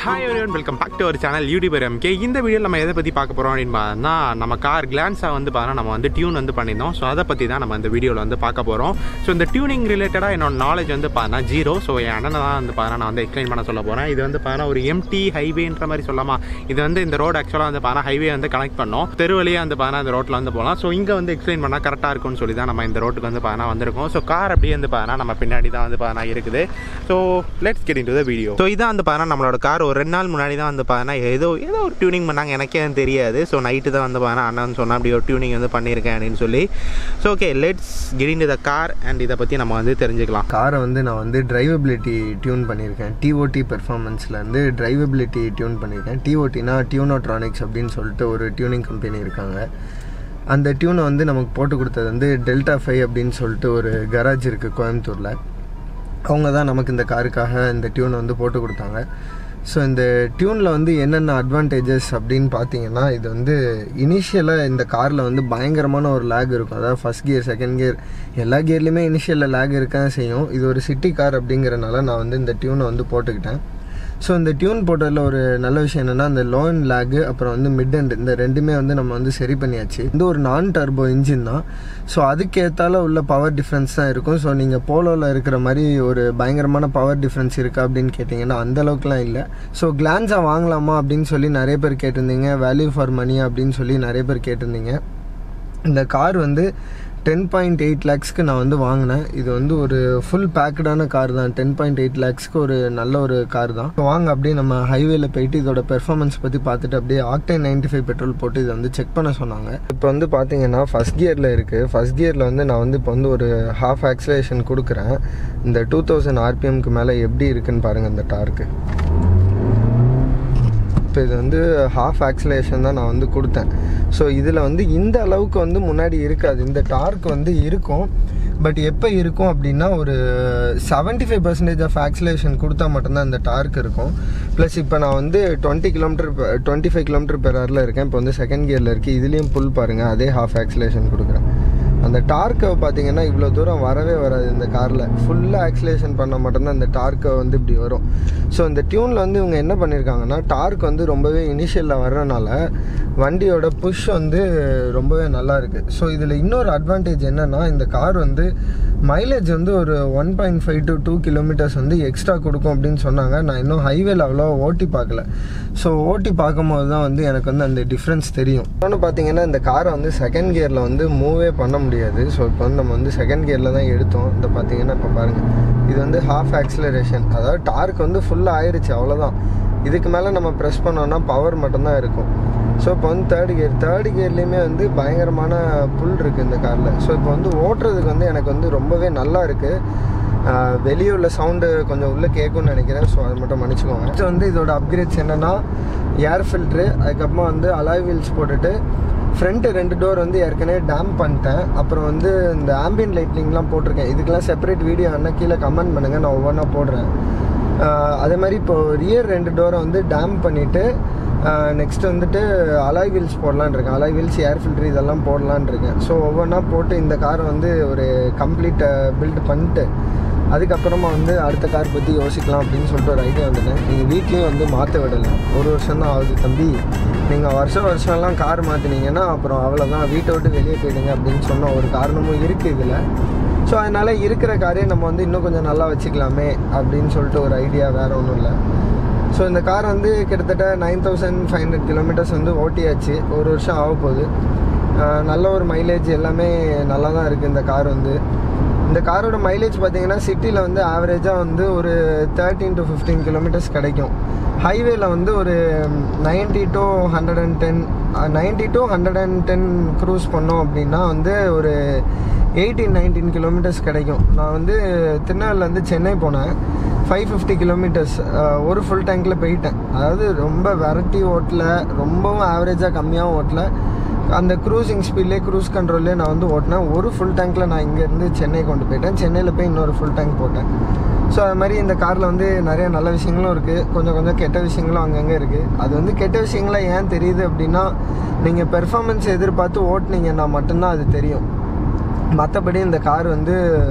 Hi one welcome back to our channel YouTuber MK இந்த வீடியோவில் நம்ம எதை பற்றி பார்க்க போகிறோம் அப்படின்னு பார்த்தா நம்ம கார் கிளான்ஸாக வந்து பார்த்தா நம்ம வந்து டியூன் வந்து பண்ணியிருந்தோம் ஸோ அதை பற்றி தான் நம்ம இந்த வீடியோவில் வந்து பார்க்க போகிறோம் ஸோ இந்த டியூனிங் ரிலேட்டடாக என்னோட நாலேஜ் வந்து பார்த்தா ஜீரோ ஸோ என் அண்ணனை தான் வந்து பார்த்தா நான் வந்து எக்ஸ்பிளைன் பண்ண சொல்ல போகிறேன் இது வந்து பார்த்தா ஒரு எம்டி ஹைவேன்ற மாதிரி சொல்லாமா இது வந்து இந்த ரோடு ஆக்சுவலாக வந்து பார்த்தா ஹைவே வந்து கனெக்ட் பண்ணோம் தெரு வழியாக வந்து பார்த்தா இந்த ரோட்டில் வந்து போகலாம் ஸோ இங்கே வந்து எக்ஸ்பிளைன் பண்ணால் கரெக்டாக இருக்கும்னு சொல்லி தான் நம்ம இந்த ரோட்டுக்கு வந்து பார்த்தா வந்திருக்கோம் ஸோ கார் அப்படியே வந்து பார்த்தா நம்ம பின்னாடி தான் வந்து பார்த்தா இருக்குது so let's get into the video so இதான் வந்து பார்த்தா நம்மளோட கார் ஒரு ரெண்டு நாள் முன்னாடி தான் வந்து பார்த்தா ஏதோ ஏதோ ஒரு டியூனிங் பண்ணாங்க எனக்கே அது தெரியாது ஸோ நைட்டு தான் வந்து பார்த்தா அண்ணன் சொன்னால் அப்படி ஒரு டியூனிங் வந்து பண்ணியிருக்கேன் அப்படின்னு சொல்லி so okay let's get in the car and இதை பற்றி நம்ம வந்து தெரிஞ்சுக்கலாம் காரை வந்து நான் வந்து டிரைவபிலிட்டி டியூன் பண்ணியிருக்கேன் டிஓடி பெர்ஃபார்மன்ஸ்லேருந்து டிரைவபிலிட்டி டியூன் பண்ணியிருக்கேன் டிஓடினா டியூனோட்ரானிக்ஸ் அப்படின்னு சொல்லிட்டு ஒரு டியூனிங் கம்பெனி இருக்காங்க அந்த டியூனை வந்து நமக்கு போட்டு கொடுத்தது வந்து டெல்டா ஃபைவ் அப்படின்னு சொல்லிட்டு ஒரு கராஜ் இருக்குது கோயம்புத்தூரில் அவங்க தான் நமக்கு இந்த காருக்காக இந்த டியூனை வந்து போட்டு கொடுத்தாங்க ஸோ இந்த டியூனில் வந்து என்னென்ன அட்வான்டேஜஸ் அப்படின்னு பார்த்தீங்கன்னா இது வந்து இனிஷியலாக இந்த காரில் வந்து பயங்கரமான ஒரு லேக் இருக்கும் அதாவது ஃபஸ்ட் கியர் செகண்ட் கியர் எல்லா கியர்லேயுமே இனிஷியலில் லேக் இருக்க செய்யும் இது ஒரு சிட்டி கார் அப்படிங்கிறனால நான் வந்து இந்த டியூனை வந்து போட்டுக்கிட்டேன் ஸோ இந்த டியூன் போட்டதில் ஒரு நல்ல விஷயம் என்னென்னா அந்த லோ அண்ட் லேகு அப்புறம் வந்து மிட் அண்ட் இந்த ரெண்டுமே வந்து நம்ம வந்து சரி பண்ணியாச்சு இந்த ஒரு நான் டர்போ இன்ஜின் தான் ஸோ அதுக்கேற்றால உள்ள பவர் டிஃப்ரென்ஸ் தான் இருக்கும் ஸோ நீங்கள் போலோவில் இருக்கிற மாதிரி ஒரு பயங்கரமான பவர் டிஃப்ரென்ஸ் இருக்கா அப்படின்னு கேட்டிங்கன்னா அந்த அளவுக்குலாம் இல்லை ஸோ கிளான்ஸாக வாங்கலாமா அப்படின்னு சொல்லி நிறைய பேர் கேட்டிருந்தீங்க வேல்யூ ஃபார் மணி அப்படின்னு சொல்லி நிறைய பேர் கேட்டிருந்தீங்க இந்த கார் வந்து டென் பாயிண்ட் எயிட் லேக்ஸ்க்கு நான் வந்து வாங்கினேன் இது வந்து ஒரு ஃபுல் பேக்கடான கார் தான் டென் பாயிண்ட் எயிட் லேக்ஸ்க்கு ஒரு நல்ல ஒரு கார் தான் இப்போ வாங்க அப்படியே நம்ம ஹைவேல போயிட்டு இதோட பெர்ஃபார்மன்ஸ் பற்றி பார்த்துட்டு அப்படியே ஆக்டைன் நைன்டி ஃபைவ் பெட்ரோல் போட்டு இதை வந்து செக் பண்ண சொன்னாங்க இப்போ வந்து பார்த்தீங்கன்னா ஃபஸ்ட் கியரில் இருக்குது ஃபஸ்ட் கியரில் வந்து நான் வந்து இப்போ வந்து ஒரு ஹாஃப் ஆக்சலேஷன் கொடுக்குறேன் இந்த டூ தௌசண்ட் ஆர்பிஎம்க்கு மேலே எப்படி இருக்குன்னு பாருங்கள் இந்த டார்க்கு இப்போ இது வந்து ஹாஃப் ஆக்சலேஷன் தான் நான் வந்து கொடுத்தேன் ஸோ இதில் வந்து இந்த அளவுக்கு வந்து முன்னாடி இருக்காது இந்த டார்க் வந்து இருக்கும் பட் எப்போ இருக்கும் அப்படின்னா ஒரு seventy five percentage of acceleration கொடுத்தா மட்டும்தான் இந்த டார்க் இருக்கும் ப்ளஸ் இப்போ நான் வந்து twenty kilometre twenty five kilometre per ஹவரில் இருக்கேன் இப்போ வந்து செகண்ட் கியரில் இருக்குது இதுலேயும் புல் பாருங்கள் அதே ஹாஃப் ஆக்சலேஷன் கொடுக்குறேன் அந்த டார்க்கை பார்த்தீங்கன்னா இவ்வளோ தூரம் வரவே வராது இந்த காரில் ஃபுல்லாக ஆக்சிலேஷன் பண்ணால் மட்டும்தான் இந்த டார்க்கை வந்து இப்படி வரும் ஸோ இந்த டியூனில் வந்து இவங்க என்ன பண்ணியிருக்காங்கன்னா டார்க் வந்து ரொம்பவே இனிஷியலில் வர்றனால வண்டியோட புஷ் வந்து ரொம்பவே நல்லா இருக்குது ஸோ இதில் இன்னொரு அட்வான்டேஜ் என்னென்னா இந்த கார் வந்து மைலேஜ் வந்து ஒரு one point five to two kilometres வந்து எக்ஸ்ட்ரா கொடுக்கும் அப்படின்னு சொன்னாங்க நான் இன்னும் ஹைவேல அவ்வளோ ஓட்டி பார்க்கல ஸோ ஓட்டி பார்க்கும்போது தான் வந்து எனக்கு வந்து அந்த டிஃப்ரென்ஸ் தெரியும் இன்னொன்று பார்த்தீங்கன்னா இந்த காரை வந்து செகண்ட் கியரில் வந்து மூவே பண்ண முடியாது ஸோ இப்போ வந்து நம்ம வந்து செகண்ட் கியரில் தான் எடுத்தோம் இந்த பார்த்தீங்கன்னா இப்போ பாருங்கள் இது வந்து ஹாஃப் ஆக்சிலரேஷன் அதாவது டார்க் வந்து ஃபுல்லாக ஆயிடுச்சு அவ்வளோதான் இதுக்கு மேலே நம்ம ப்ரெஸ் பண்ணோன்னா பவர் மட்டும்தான் இருக்கும் ஸோ இப்போ வந்து தேர்ட் கியர் தேர்ட் கியர்லேயுமே வந்து பயங்கரமான புல் இருக்குது இந்த காரில் ஸோ இப்போ வந்து ஓட்டுறதுக்கு வந்து எனக்கு வந்து ரொம்பவே நல்லா இருக்குது வெளியே உள்ள சவுண்டு கொஞ்சம் உள்ளே கேட்கும்னு நினைக்கிறேன் ஸோ அதை மட்டும் மன்னிச்சுக்கோங்க நெக்ஸ்ட் வந்து இதோட அப்கிரேட்ஸ் என்னென்னா ஏர் ஃபில்ட்ரு அதுக்கப்புறமா வந்து அலாய் வீல்ஸ் போட்டுட்டு ஃப்ரண்ட்டு ரெண்டு டோர் வந்து ஏற்கனவே டேம் பண்ணிட்டேன் அப்புறம் வந்து இந்த ஆம்பியன் லைட்னிங்லாம் போட்டிருக்கேன் இதுக்கெல்லாம் செப்பரேட் வீடியோ ஆனால் கீழே கமெண்ட் பண்ணுங்கள் நான் ஒவ்வொன்றா போடுறேன் அதே மாதிரி இப்போ ரியர் ரெண்டு டோரை வந்து டேம் பண்ணிவிட்டு நெக்ஸ்ட் வந்துட்டு அலாய் வீல்ஸ் போடலான் இருக்கேன் அலாய் வீல்ஸ் ஏர் ஃபில்ட்ரு இதெல்லாம் போடலான் இருக்கேன் ஸோ ஒவ்வொன்றா போட்டு இந்த காரை வந்து ஒரு கம்ப்ளீட் பில்ட் பண்ணிட்டு அதுக்கப்புறமா வந்து அடுத்த கார் பற்றி யோசிக்கலாம் அப்படின்னு சொல்லிட்டு ஒரு ஐடியா வந்துட்டேன் நீங்கள் வீட்லேயும் வந்து மாற்ற விடலை ஒரு வருஷம் தான் ஆகுது தம்பி நீங்கள் வருஷம் வருஷம்லாம் கார் மாற்றினீங்கன்னா அப்புறம் அவ்வளோதான் வீட்டை விட்டு வெளியே போயிடுங்க அப்படின்னு சொன்ன ஒரு காரணமும் இருக்குது இதில் ஸோ அதனால் இருக்கிற காரையே நம்ம வந்து இன்னும் கொஞ்சம் நல்லா வச்சுக்கலாமே அப்படின்னு சொல்லிட்டு ஒரு ஐடியா வேறு ஒன்றும் இல்லை ஸோ இந்த கார் வந்து கிட்டத்தட்ட nine thousand five hundred kilometres வந்து ஓட்டியாச்சு ஒரு வருஷம் ஆக போகுது நல்ல ஒரு மைலேஜ் எல்லாமே நல்லா தான் இருக்குது இந்த கார் வந்து இந்த காரோட மைலேஜ் பார்த்தீங்கன்னா சிட்டியில் வந்து ஆவரேஜாக வந்து ஒரு தேர்ட்டீன் டு ஃபிஃப்டீன் கிலோமீட்டர்ஸ் கிடைக்கும் ஹைவேல வந்து ஒரு ninety to hundred and ten ninety to hundred and ten cruise பண்ணோம் அப்படின்னா வந்து ஒரு எயிட்டீன் நைன்டீன் கிலோமீட்டர்ஸ் கிடைக்கும் நான் வந்து திருநெல்வேலிலேருந்து சென்னை போனேன் ஃபைவ் ஃபிஃப்டி கிலோமீட்டர்ஸ் ஒரு ஃபுல் டேங்க்கில் போயிட்டேன் அதாவது ரொம்ப வெரைட்டி ஓட்டல ரொம்பவும் ஆவரேஜாக கம்மியாகவும் ஓட்டல அந்த க்ரூசிங் ஸ்பீட்லேயே க்ரூஸ் கண்ட்ரோல்லே நான் வந்து ஓட்டினேன் ஒரு ஃபுல் டேங்க்கில் நான் இங்கேருந்து சென்னை கொண்டு போயிட்டேன் சென்னையில் போய் இன்னொரு ஃபுல் டேங்க் போட்டேன் ஸோ அது மாதிரி இந்த காரில் வந்து நிறைய நல்ல விஷயங்களும் இருக்குது கொஞ்சம் கொஞ்சம் கெட்ட விஷயங்களும் அங்கங்கே இருக்குது அது வந்து கெட்ட விஷயங்களாம் ஏன் தெரியுது அப்படின்னா நீங்கள் பெர்ஃபார்மன்ஸ் எதிர்பார்த்து ஓட்டுனீங்கன்னா மட்டும்தான் அது தெரியும் மற்றபடி இந்த கார் வந்து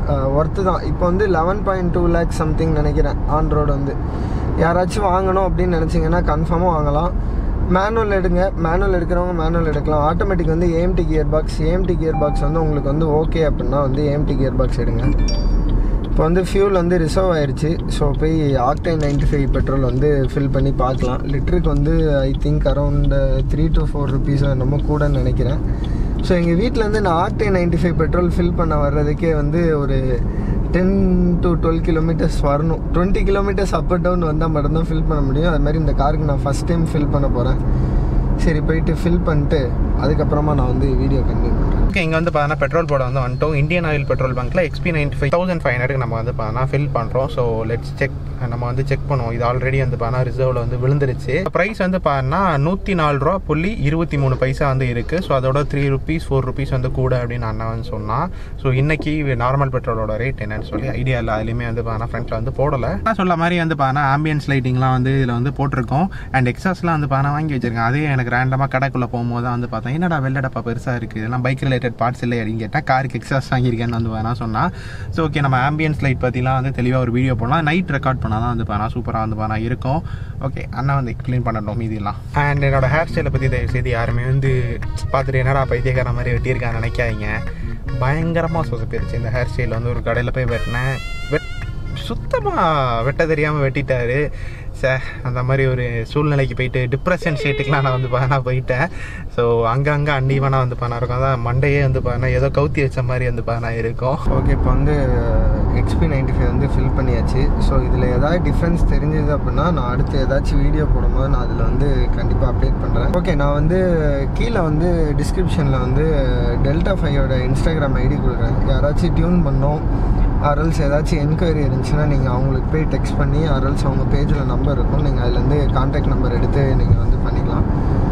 ஒர்த்து தான் இப்போ வந்து eleven point two lakhs something நினைக்கிறேன் ஆன் ரோடு வந்து யாராச்சும் வாங்கணும் அப்படின்னு நினச்சிங்கன்னா கன்ஃபார்மாக வாங்கலாம் மேனுவல் எடுங்க மேனுவல் எடுக்கிறவங்க மேனுவல் எடுக்கலாம் ஆட்டோமேட்டிக் வந்து AMT gear box AMT gear box வந்து உங்களுக்கு வந்து ஓகே அப்படின்னா வந்து ஏஎம்டி கியர் பாக்ஸ் எடுங்க இப்போ வந்து ஃபியூல் வந்து ரிசர்வ் ஆயிடுச்சு ஸோ போய் ஆக்டைன் நைன்டி ஃபைவ் பெட்ரோல் வந்து ஃபில் பண்ணி பார்க்கலாம் லிட்டருக்கு வந்து I think around three to four rupees என்னமோ கூடன்னு நினைக்கிறேன் ஸோ எங்கள் வீட்டிலேருந்து நான் octane ninety five petrol fill பண்ண வர்றதுக்கே வந்து ஒரு டென் டு டுவெல் கிலோமீட்டர்ஸ் வரணும் twenty kilometres up and down வந்தால் மட்டும்தான் ஃபில் பண்ண முடியும் அது மாதிரி இந்த காருக்கு நான் ஃபஸ்ட் டைம் ஃபில் பண்ண போகிறேன் சரி போயிட்டு ஃபில் பண்ணிட்டு அதுக்கப்புறமா நான் வந்து வீடியோ கண்டினியூ பண்ணுறேன் ஓகே இங்கே வந்து பார்த்தீங்கன்னா பெட்ரோல் போட வந்து வந்துட்டோம் இந்தியன் ஆயில் பெட்ரோல் பங்க்கில் XP ninety five thousand five hundred நம்ம வந்து பார்த்தீங்கன்னா ஃபில் பண்ணுறோம் ஸோ லெட்ஸ் செக் நம்ம வந்து செக் பண்ணுவோம் இது ஆல்ரெடி வந்து பார்த்தீங்கன்னா ரிசர்வில் வந்து விழுந்துருச்சு ப்ரைஸ் வந்து பார்த்தீங்கன்னா நூற்றி நாலு ரூபா புள்ளி இருபத்தி மூணு பைசா வந்து இருக்குது ஸோ அதோட த்ரீ ருபீஸ் ஃபோர் ருபீஸ் வந்து கூட அப்படின்னு அண்ணா வந்து சொன்னான் ஸோ இன்னைக்கு நார்மல் பெட்ரோலோட ரேட் என்னன்னு சொல்லி ஐடியா இல்லை அதுலேயுமே வந்து பார்த்தீங்கன்னா ஃப்ரண்ட்டில் வந்து போடலை நான் சொல்ல மாதிரி வந்து பார்த்தீங்கன்னா ஆம்பியன்ஸ் லைட்டிங்லாம் வந்து இதில் வந்து போட்டிருக்கோம் அண்ட் எக்ஸாஸ்லாம் வந்து பார்த்தீங்கன்னா வாங்கி வச்சிருக்கேன் அதே எனக்கு ரேண்டமாக கடைக்குள்ளே போகும்போது தான் வந்து பார்த்தேன் என்னடா வெள்ளடப்பா பெருசாக இருக்குது இதெல்லாம் பைக் ரிலேட்டட் பார்ட்ஸ் இல்லை அப்படின்னு கேட்டால் காருக்கு எக்ஸாஸ் வாங்கியிருக்கேன்னு வந்து வேணா சொன்னா ஸோ ஓகே நம்ம ஆம்பியன்ஸ் லைட் பற்றிலாம் வந்து தெளிவாக ஒரு வீடியோ போடலாம் நைட் ரெக்கார்ட் பண்ணால் தான் வந்து பானா சூப்பராக வந்து பானா இருக்கும் ஓகே அண்ணா வந்து எக்ஸ்பிளைன் பண்ணட்டும் மீதியெல்லாம் அண்ட் என்னோட ஹேர் ஸ்டைலை பற்றி தயவு செய்து யாருமே வந்து பார்த்துட்டு என்னடா பைத்தியக்கார மாதிரி வெட்டியிருக்கான்னு நினைக்காதீங்க பயங்கரமாக சொசப்பிருச்சு இந்த ஹேர் ஸ்டைல் வந்து ஒரு கடையில் போய் வெட்டினேன் வெட் சுத்தமாக வெட்ட தெரியாமல் வெட்டிட்டாரு சே அந்த மாதிரி ஒரு சூழ்நிலைக்கு போயிட்டு டிப்ரெஷன் ஸ்டேட்டுக்குலாம் நான் வந்து பானா போயிட்டேன் ஸோ அங்கங்கே அண்டீவனாக வந்து பானா இருக்கும் அதான் மண்டையே வந்து பானா ஏதோ கவுத்தி வச்ச மாதிரி வந்து பானா இருக்கும் ஓகே இப்போ வந்து எக்ஸ்பி நைன்டி ஃபைவ் வந்து ஃபில் பண்ணியாச்சு ஸோ இதில் ஏதாவது டிஃப்ரென்ஸ் தெரிஞ்சது அப்படின்னா நான் அடுத்து ஏதாச்சும் வீடியோ போடும்போது நான் அதில் வந்து கண்டிப்பாக அப்டேட் பண்ணுறேன் ஓகே நான் வந்து கீழே வந்து டிஸ்கிரிப்ஷனில் வந்து டெல்டா ஃபைவோட இன்ஸ்டாகிராம் ஐடி கொடுக்குறேன் யாராச்சும் டியூன் பண்ணோம் அரல்ஸ் ஏதாச்சும் என்கொயரி இருந்துச்சுன்னா நீங்கள் அவங்களுக்கு போய் டெக்ஸ்ட் பண்ணி அரல்ஸ் அவங்க பேஜில் நம்பர் இருக்கும் நீங்கள் அதுலேருந்து கான்டாக்ட் நம்பர் எடுத்து நீங்கள் வந்து பண்ணிக்கலாம்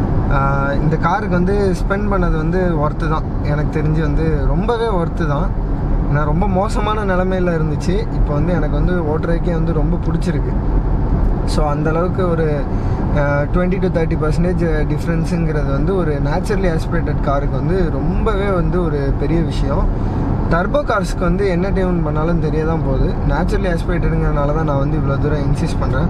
ஆஹ் இந்த காருக்கு வந்து ஸ்பெண்ட் பண்ணது வந்து ஒர்த்து தான் எனக்கு தெரிஞ்சு வந்து ரொம்பவே ஒர்த்து தான் நான் ரொம்ப மோசமான நிலமையில இருந்துச்சு இப்போ வந்து எனக்கு வந்து ஓட்டுறதுக்கே வந்து ரொம்ப பிடிச்சிருக்கு ஸோ அந்தளவுக்கு ஒரு டுவெண்ட்டி டு தேர்ட்டி பர்சன்டேஜ் டிஃப்ரென்ஸுங்கிறது வந்து ஒரு நேச்சுரலி ஆஸ்பிரேட்டட் காருக்கு வந்து ரொம்பவே வந்து ஒரு பெரிய விஷயம் டர்போ கார்ஸ்க்கு வந்து என்ன டியூன் பண்ணாலும் தெரிய தான் போகுது நேச்சுரலி ஆஸ்பிரேட்டடுங்கிறனால தான் நான் வந்து இவ்வளோ தூரம் இன்சிஸ்ட் பண்ணுறேன்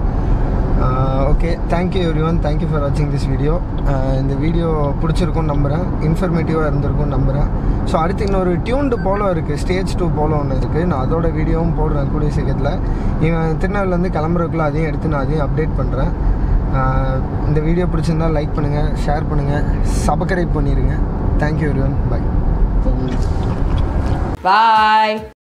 okay thank you everyone thank you for வாட்சிங் திஸ் வீடியோ இந்த வீடியோ பிடிச்சிருக்கும்னு நம்புகிறேன் இன்ஃபர்மேட்டிவாக இருந்திருக்கும்னு நம்புகிறேன் ஸோ அடுத்து இன்னொரு டியூன்டு போலோ இருக்குது ஸ்டேஜ் டூ போலோ ஒன்று இருக்குது நான் அதோட வீடியோவும் போடுறேன் கூடிய சீக்கிரத்தில் இவன் திருநெல்வேலிருந்து கிளம்புறதுக்குள்ள அதையும் எடுத்து நான் அதையும் அப்டேட் பண்ணுறேன் இந்த வீடியோ பிடிச்சிருந்தா லைக் பண்ணுங்கள் ஷேர் பண்ணுங்கள் சப்ஸ்கிரைப் பண்ணிடுங்க thank you everyone bye Bye.